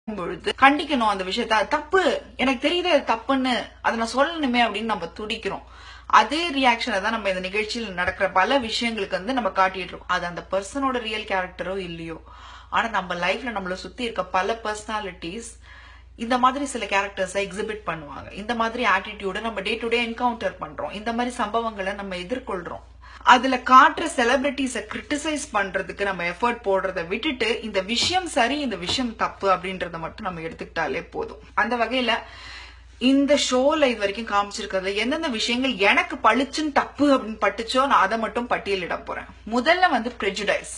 பொழுது கண்டிக்கணும் அந்த விஷயத்த அது தப்பு எனக்கு தெரியுது அது தப்புன்னு அதை நான் சொல்லணுமே அப்படின்னு நம்ம துடிக்கிறோம் அதே ரியாக்ஷனை தான் நம்ம இந்த நிகழ்ச்சியில் நடக்கிற பல விஷயங்களுக்கு வந்து நம்ம காட்டிட்டு இருக்கோம் அது அந்த பர்சனோட ரியல் கேரக்டரோ இல்லையோ ஆனா நம்ம லைஃப்ல நம்மள சுத்தி இருக்க பல பர்சனாலிட்டிஸ் இந்த மாதிரி சில கேரக்டர்ஸை எக்ஸிபிட் பண்ணுவாங்க இந்த மாதிரி ஆட்டிடியூட நம்ம டே டு டே என்கவுண்டர் பண்றோம் இந்த மாதிரி சம்பவங்களை நம்ம எதிர்கொள்றோம் அதுல காட்டுற செலிபிரிட்டிஸ கிரிட்டிசைஸ் பண்றதுக்கு நம்ம எஃபர்ட் போடுறத விட்டுட்டு இந்த விஷயம் சரி இந்த விஷயம் தப்பு அப்படின்றத மட்டும் நம்ம எடுத்துக்கிட்டாலே போதும் அந்த வகையில இந்த ஷோல இது வரைக்கும் காமிச்சிருக்கிறதுல எந்தெந்த விஷயங்கள் எனக்கு பளிச்சுன்னு தப்பு அப்படின்னு பட்டுச்சோ நான் அதை மட்டும் பட்டியலிட போறேன் முதல்ல வந்து ப்ரெஜுடைஸ்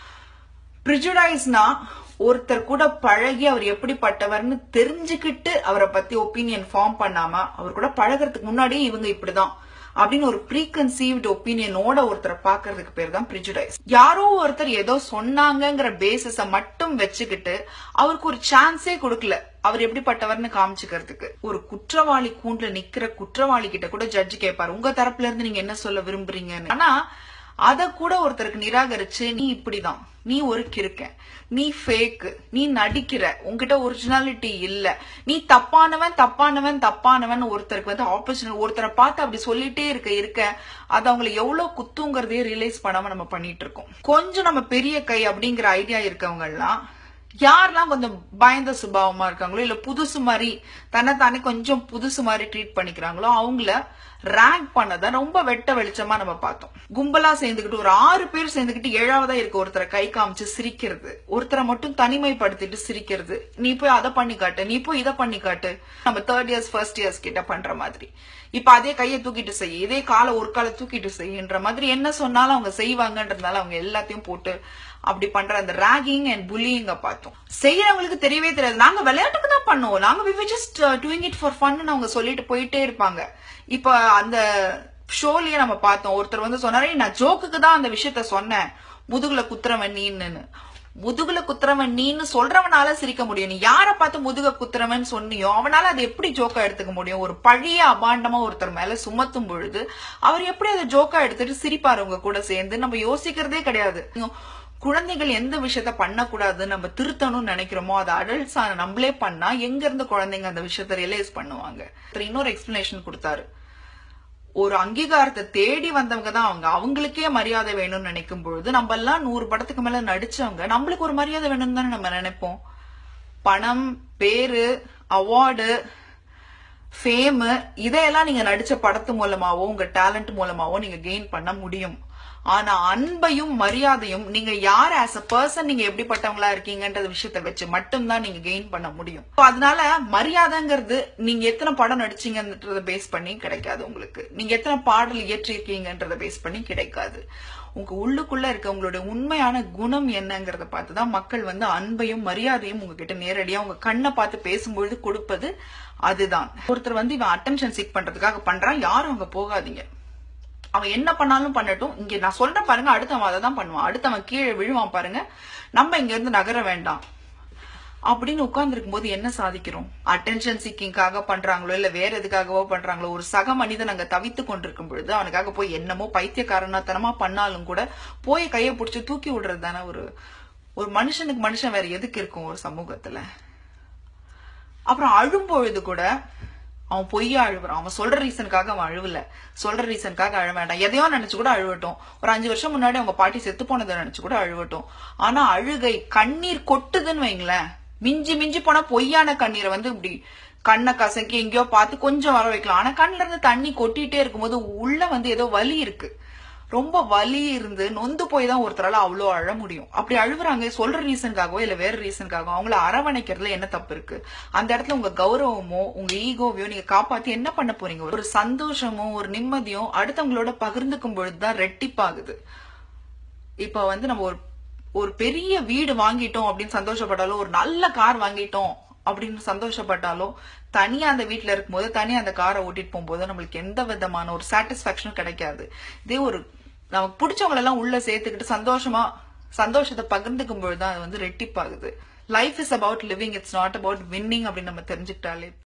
ப்ரிஜுடைஸ்னா ஒருத்தர் கூட பழகி அவர் எப்படிப்பட்டவர்னு தெரிஞ்சுக்கிட்டு அவரை பத்தி ஒப்பீனியன் ஃபார்ம் பண்ணாம அவர் கூட பழகுறதுக்கு முன்னாடியே இவங்க இப்படிதான் அப்படின்னு ஒரு ப்ரீ கன்சீவ்டு ஒப்பீனியனோட ஒருத்தரை பாக்குறதுக்கு பேர் தான் ப்ரிஜுடைஸ் யாரோ ஒருத்தர் ஏதோ சொன்னாங்கங்கிற பேசிஸ மட்டும் வச்சுக்கிட்டு அவருக்கு ஒரு சான்ஸே கொடுக்கல அவர் எப்படிப்பட்டவர்னு காமிச்சுக்கிறதுக்கு ஒரு குற்றவாளி கூண்டுல நிக்கிற குற்றவாளி கிட்ட கூட ஜட்ஜ் கேட்பாரு உங்க தரப்புல இருந்து நீங்க என்ன சொல்ல விரும்புறீங்கன்னு ஆனா அத கூட ஒருத்தருக்கு நிராகரிச்சு நீ இப்படிதான் நீ ஒரு கிறுக்க நீ ஃபேக் நீ நடிக்கிற உன்கிட்ட ஒரிஜினாலிட்டி இல்ல நீ தப்பானவன் தப்பானவன் தப்பானவன் ஒருத்தருக்கு வந்து ஆப்பர்ச்சுனிட்டி ஒருத்தரை பார்த்து அப்படி சொல்லிட்டே இருக்க இருக்க அது அவங்களை எவ்வளவு குத்துங்கிறதே ரியலைஸ் பண்ணாம நம்ம பண்ணிட்டு இருக்கோம் கொஞ்சம் நம்ம பெரிய கை அப்படிங்கிற ஐடியா இருக்கவங்க எல்லாம் யாரெல்லாம் கொஞ்சம் பயந்த சுபாவமா இருக்காங்களோ இல்ல புதுசு மாதிரி தன்னை தானே கொஞ்சம் புதுசு மாதிரி ட்ரீட் பண்ணிக்கிறாங்களோ அவங்கள ரேங்க் பண்ணத ரொம்ப வெட்ட வெளிச்சமா நம்ம பார்த்தோம் கும்பலா சேர்ந்துக்கிட்டு ஒரு ஆறு பேர் சேர்ந்துக்கிட்டு ஏழாவதா இருக்க ஒருத்தரை கை காமிச்சு சிரிக்கிறது ஒருத்தரை மட்டும் தனிமைப்படுத்திட்டு சிரிக்கிறது நீ போய் அதை பண்ணி காட்டு நீ போய் இதை பண்ணி காட்டு நம்ம தேர்ட் இயர்ஸ் ஃபர்ஸ்ட் இயர்ஸ் கிட்ட பண்ற மாதிரி இப்ப அதே கையை தூக்கிட்டு செய்ய இதே காலை ஒரு காலை தூக்கிட்டு செய்யுன்ற மாதிரி என்ன சொன்னாலும் அவங்க செய்வாங்கன்றதுனால அவங்க எல்லாத்தையும் போட்டு அப்படி பண்ற அந்த ராகிங் அண்ட் புல்லிங்க பார்த்தோம் செய்யறவங்களுக்கு தெரியவே தெரியாது நாங்க விளையாட்டுக்கு தான் பண்ணுவோம் நாங்க we just doing it for fun அவங்க சொல்லிட்டு போயிட்டே இருப்பாங்க இப்ப அந்த ஷோலயே நம்ம பார்த்தோம் ஒருத்தர் வந்து சொன்னாரு நான் ஜோக்குக்கு தான் அந்த விஷயத்த சொன்னேன் முதுகுல குத்துறவன் நீன்னு முதுகுல குத்துறவன் நீன்னு சொல்றவனால சிரிக்க முடியும் நீ யார பார்த்து முதுக குத்துறவன் சொன்னியோ அவனால அது எப்படி ஜோக்கா எடுத்துக்க முடியும் ஒரு பழைய அபாண்டமா ஒருத்தர் மேல சுமத்தும் பொழுது அவர் எப்படி அதை ஜோக்கா எடுத்துட்டு சிரிப்பாரு உங்க கூட சேர்ந்து நம்ம யோசிக்கிறதே கிடையாது குழந்தைகள் எந்த விஷயத்த பண்ணக்கூடாதுன்னு நம்ம திருத்தணும்னு நினைக்கிறோமோ அதை அடல்ட்ஸ் நம்மளே பண்ணா எங்க இருந்து குழந்தைங்க அந்த விஷயத்த ரியலைஸ் பண்ணுவாங்க இன்னொரு எக்ஸ்பிளனேஷன் கொடுத்தாரு ஒரு அங்கீகாரத்தை தேடி வந்தவங்க தான் அவங்க அவங்களுக்கே மரியாதை வேணும்னு நினைக்கும் பொழுது நம்ம எல்லாம் நூறு படத்துக்கு மேல நடிச்சவங்க நம்மளுக்கு ஒரு மரியாதை வேணும்னு தானே நம்ம நினைப்போம் பணம் பேரு அவார்டு ஃபேமு இதையெல்லாம் நீங்க நடிச்ச படத்து மூலமாவோ உங்க டேலண்ட் மூலமாவோ நீங்க கெயின் பண்ண முடியும் ஆனா அன்பையும் மரியாதையும் நீங்க யார் ஆஸ் அ பர்சன் நீங்க எப்படிப்பட்டவங்களா இருக்கீங்கன்ற விஷயத்த வச்சு மட்டும்தான் நீங்க கெயின் பண்ண முடியும் அதனால மரியாதைங்கிறது நீங்க எத்தனை படம் நடிச்சீங்கன்றத பேஸ் பண்ணி கிடைக்காது உங்களுக்கு நீங்க எத்தனை பாடல் இயற்றிருக்கீங்கன்றத பேஸ் பண்ணி கிடைக்காது உங்க உள்ளுக்குள்ள இருக்க உங்களுடைய உண்மையான குணம் என்னங்கறத பார்த்துதான் மக்கள் வந்து அன்பையும் மரியாதையும் உங்ககிட்ட நேரடியா உங்க கண்ணை பார்த்து பேசும்பொழுது கொடுப்பது அதுதான் ஒருத்தர் வந்து இவன் அட்டென்ஷன் சீக் பண்றதுக்காக பண்றான் யாரும் அங்க போகாதீங்க அவன் என்ன பண்ணாலும் பண்ணட்டும் இங்க நான் சொல்றேன் பாருங்க அடுத்தவன் அதை தான் பண்ணுவான் அடுத்தவன் கீழே விழுவான் பாருங்க நம்ம இங்க இருந்து நகர வேண்டாம் அப்படின்னு உட்கார்ந்துருக்கும் போது என்ன சாதிக்கிறோம் அட்டென்ஷன் சீக்கிங்காக பண்றாங்களோ இல்ல வேற எதுக்காகவோ பண்றாங்களோ ஒரு சக மனிதன் அங்க தவித்து கொண்டிருக்கும் பொழுது அவனுக்காக போய் என்னமோ பைத்தியக்காரனாத்தனமா பண்ணாலும் கூட போய் கையை பிடிச்சி தூக்கி விடுறது தானே ஒரு ஒரு மனுஷனுக்கு மனுஷன் வேற எதுக்கு இருக்கும் ஒரு சமூகத்துல அப்புறம் அழும்பொழுது கூட அவன் பொய்யா அழுவுறான் அவன் சொல்ற ரீசனுக்காக அவன் அழுவல சொல்ற ரீசனுக்காக அழ வேண்டாம் எதையோ நினைச்சு கூட அழுவட்டும் ஒரு அஞ்சு வருஷம் முன்னாடி அவங்க பாட்டி செத்து போனதை நினைச்சு கூட அழுவட்டும் ஆனா அழுகை கண்ணீர் கொட்டுதுன்னு வைங்களேன் மிஞ்சி மிஞ்சி போனா பொய்யான கண்ணீரை வந்து இப்படி கண்ணை கசக்கி எங்கேயோ பார்த்து கொஞ்சம் வர வைக்கலாம் ஆனா கண்ணுல இருந்து தண்ணி கொட்டிட்டே இருக்கும்போது உள்ள வந்து ஏதோ வலி இருக்கு ரொம்ப வலி இருந்து நொந்து போய் தான் ஒருத்தரால அவ்வளோ அழ முடியும் அப்படி அழுகுறாங்க சொல்ற ரீசனுக்காகவோ இல்ல வேற ரீசனுக்காகவோ அவங்கள அரவணைக்கிறதுல என்ன தப்பு இருக்கு அந்த இடத்துல உங்க கௌரவமோ உங்க ஈகோவையோ நீங்க காப்பாத்தி என்ன பண்ண போறீங்க ஒரு சந்தோஷமோ ஒரு நிம்மதியும் அடுத்தவங்களோட பகிர்ந்துக்கும் பொழுதுதான் ரெட்டிப்பாகுது இப்ப வந்து நம்ம ஒரு ஒரு பெரிய வீடு வாங்கிட்டோம் அப்படின்னு சந்தோஷப்பட்டாலும் ஒரு நல்ல கார் வாங்கிட்டோம் அப்படின்னு சந்தோஷப்பட்டாலோ தனியா அந்த வீட்டுல இருக்கும்போது தனியா அந்த காரை ஓட்டிட்டு போகும்போது நம்மளுக்கு எந்த விதமான ஒரு சாட்டிஸ்பாக்சனும் கிடைக்காது இதே ஒரு நமக்கு பிடிச்சவங்க எல்லாம் உள்ள சேர்த்துக்கிட்டு சந்தோஷமா சந்தோஷத்தை பகிர்ந்துக்கும் பொழுதுதான் அது வந்து ரெட்டிப்பாகுது life is about living it's not about winning அப்படின்னு நம்ம தெரிஞ்சுக்கிட்டாலே